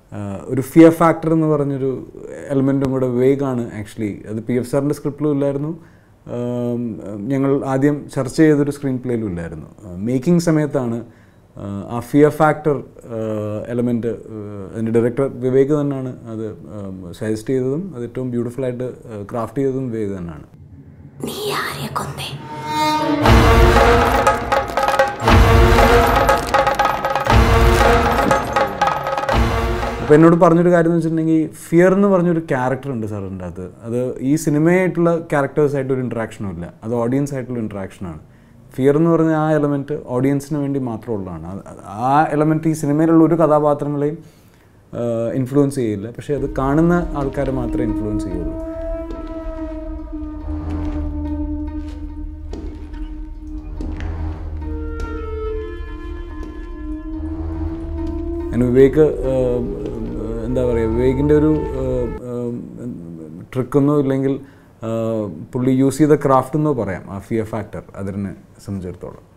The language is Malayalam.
ഒരു ഫിയർ ഫാക്ടർ എന്ന് പറഞ്ഞൊരു എലമെൻറ്റും കൂടെ വിവേകാണ് ആക്ച്വലി അത് പി എഫ് സാറിൻ്റെ സ്ക്രിപ്റ്റിലും ഇല്ലായിരുന്നു ആം, ഞങ്ങൾ ആദ്യം ചർച്ച ചെയ്തൊരു സ്ക്രീൻ പ്ലേയിലും ഇല്ലായിരുന്നു മേക്കിംഗ് സമയത്താണ് ആഹ് ആ ഫിയർ ഫാക്ടർ എലമെൻറ്റ് അതിൻ്റെ ഡയറക്ടർ വിവേക് തന്നെയാണ് അത് സജസ്റ്റ് ചെയ്തതും അത് ഏറ്റവും ബ്യൂട്ടിഫുൾ ആയിട്ട് ക്രാഫ്റ്റ് ചെയ്തതും വിവേക് തന്നെയാണ് നീ ആരെ കൊന്നേ അപ്പോൾ എന്നോട് പറഞ്ഞൊരു കാര്യം എന്ന് വെച്ചിട്ടുണ്ടെങ്കിൽ ഫിയർ എന്ന് പറഞ്ഞൊരു ക്യാരക്ടർ ഉണ്ട് സാറിൻ്റെ അത് അത് ഈ സിനിമയായിട്ടുള്ള ക്യാരക്ടേഴ്സായിട്ട് ഒരു ഇൻട്രാക്ഷനും ഇല്ല അത് ഓഡിയൻസ് ആയിട്ടുള്ള ഇൻട്രാക്ഷനാണ് ഫിയർ എന്ന് പറഞ്ഞ ആ എലമെൻറ്റ് ഓഡിയൻസിന് വേണ്ടി മാത്രമുള്ളതാണ് അത് ആ എലമെൻറ്റ് ഈ സിനിമയിലുള്ള ഒരു കഥാപാത്രങ്ങളെയും ഇൻഫ്ലുവൻസ് ചെയ്യില്ല പക്ഷേ അത് കാണുന്ന ആൾക്കാരെ മാത്രമേ ഇൻഫ്ലുവൻസ് ചെയ്യുള്ളൂ ഞാൻ വിവേക് ഏഹ്, എന്താ പറയുക വിവേകിൻ്റെ ഒരു ട്രിക്കെന്നോ ഇല്ലെങ്കിൽ ഏഹ്, പുള്ളി യൂസ് ചെയ്ത ക്രാഫ്റ്റ് എന്നോ പറയാം ആ ഫിയർ ഫാക്ടർ അതിനെ സംബന്ധിച്ചിടത്തോളം